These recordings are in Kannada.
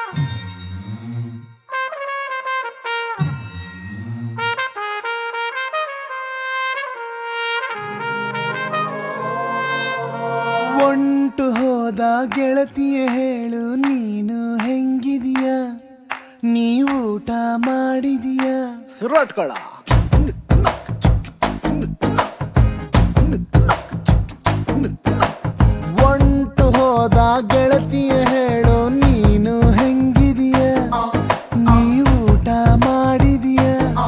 ಒಂಟು ಹೋದ ಗೆಳತಿಯ ಹೇಳು ನೀನು ಹೆಂಗಿದೀಯ ನೀ ಊಟ ಮಾಡಿದೀಯ ಸುರಾಟ್ಕೊಳ ಒಂಟು ಹೋದ ಗೆಳತಿಯ ಹೇಳು ನೀನು ಹೆಂಗಿದೀಯ ನೀ ಊಟ ಮಾಡಿದೀಯ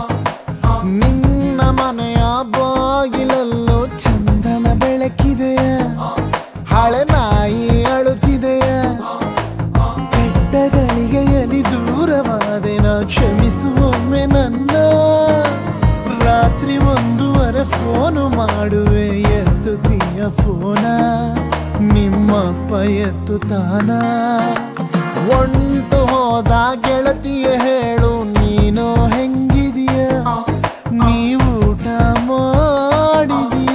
ನಿನ್ನ ಮನೆಯ ಬಾಗಿಲಲ್ಲೂ ಚಂದನ ಬೆಳಕಿದೆಯ ಹಳೆ ನಾಯಿ ಅಳುತ್ತಿದೆಯ ಕೆಟ್ಟ ಗಳಿಗೆಯಲ್ಲಿ ದೂರವಾದೆನ ಕ್ಷಮಿಸುವೊಮ್ಮೆ ನನ್ನ ರಾತ್ರಿ ಒಂದೂವರೆ ಫೋನು ಮಾಡುವೆ ಎತ್ತುತ್ತೀಯ ಫೋನ ನಿಮ್ಮಪ್ಪ ಎತ್ತುತ್ತಾನ ಒಂಟು ಹೋದ ಗೆಳತಿಯ ಹೇಳು ನೀನು ಹೆಂಗಿದೀಯ ನೀ ಊಟ ಮಾಡಿದೀಯ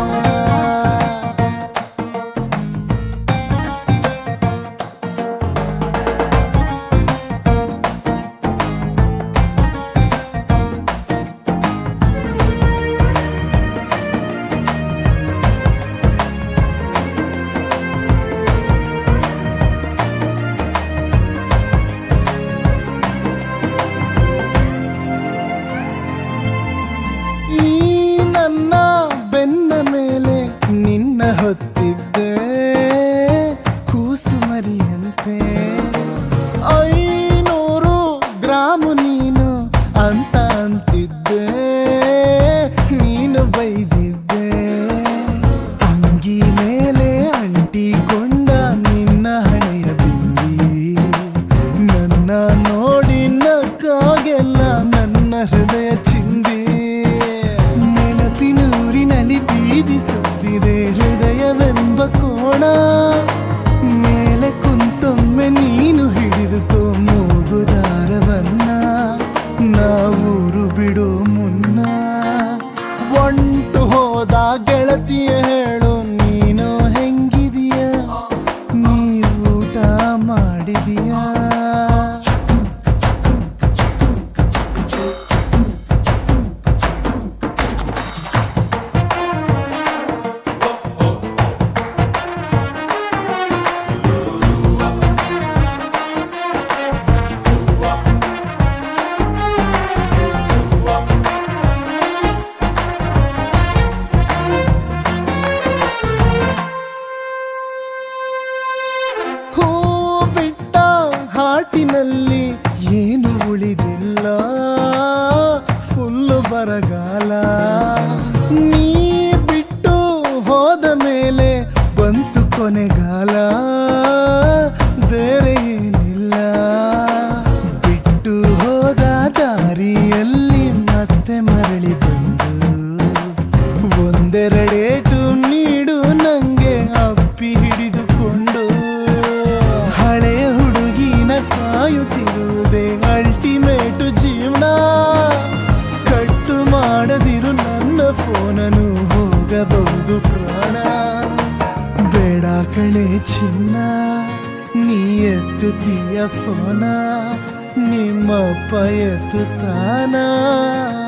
ಈ ನನ್ನ ಬೆನ್ನ ಮೇಲೆ ನಿನ್ನ ಹೊತ್ತಿದ್ದೆ ಕೂಸುಮರಿಯಂತೆ ಐನೂರು ಗ್ರಾಮು ನೀನು ಅಂತ ಅಂತಿದ್ದೆ ನೀನು ಬೈದಿದ್ದೆ ಅಂಗಿ ಮೇಲೆ ಅಂಟಿಕೊಂಡ ನಿನ್ನ ಹಣೆಯ ಬಿಂದಿ ನನ್ನ ನೋಡಿ ನಕ್ಕಾಗೆಲ್ಲ ನನ್ನ ಹೃದಯ ಚಿಂದಿ ನೆನಪಿನೂರಿನಲ್ಲಿ ಬೀದಿಸುತ್ತಿದೆ ಹೃದಯವೆಂಬ ಕೋಣ ಮೇಲೆ ಕುಂತೊಮ್ಮೆ ನೀನು ಹಿಡಿದುಕೋ ಮೂಗುದಾರವನ್ನ ನಾವೂರು ಬಿಡೋ ಮುನ್ನ ಒಂಟು ಹೋದ ಗೆಳತಿಯ ಹೇಳು ನೀನು ಹೆಂಗಿದೀಯ ನೀ ಊಟ ಮಾಡಿದೀಯಾ ಹೂ ಬಿಟ್ಟ ಹಾಟಿನಲ್ಲಿ ಏನು ಉಳಿದಿಲ್ಲ ಫುಲ್ಲು ಬರಗಾಲ ನೀ ಬಿಟ್ಟು ಹೋದ ಮೇಲೆ ಬಂತು ಕೊನೆಗಾಲ ಬೇರೆ ಏನಿಲ್ಲ ಬಿಟ್ಟು ಹೋದ ದಾರಿಯಲ್ಲಿ ಮತ್ತೆ ಮರಳಿ ಬಂದು ಒಂದೆರಡೇಟು ನೀಡು ನಂಗೆ ಅಪ್ಪಿ ಹಿಡಿದುಕೊಂಡು ಹಳೆಯ ಹುಡುಗಿನ ಕಾಯುತ್ತಿರುವುದೇ ಅಲ್ಟಿಮೇಟು ಜೀವನ ಕಟ್ಟು ಮಾಡದಿರು ನನ್ನ ಫೋನನು ಹೋಗಬಹುದು ಪ್ರಾಣ ಬೇಡ ಕಣೆ ಚಿನ್ನ ನೀ ಎತ್ತುತ್ತೀಯ ಫೋನ ನಿಮ್ಮಪ್ಪ ಎತ್ತುತ್ತಾನ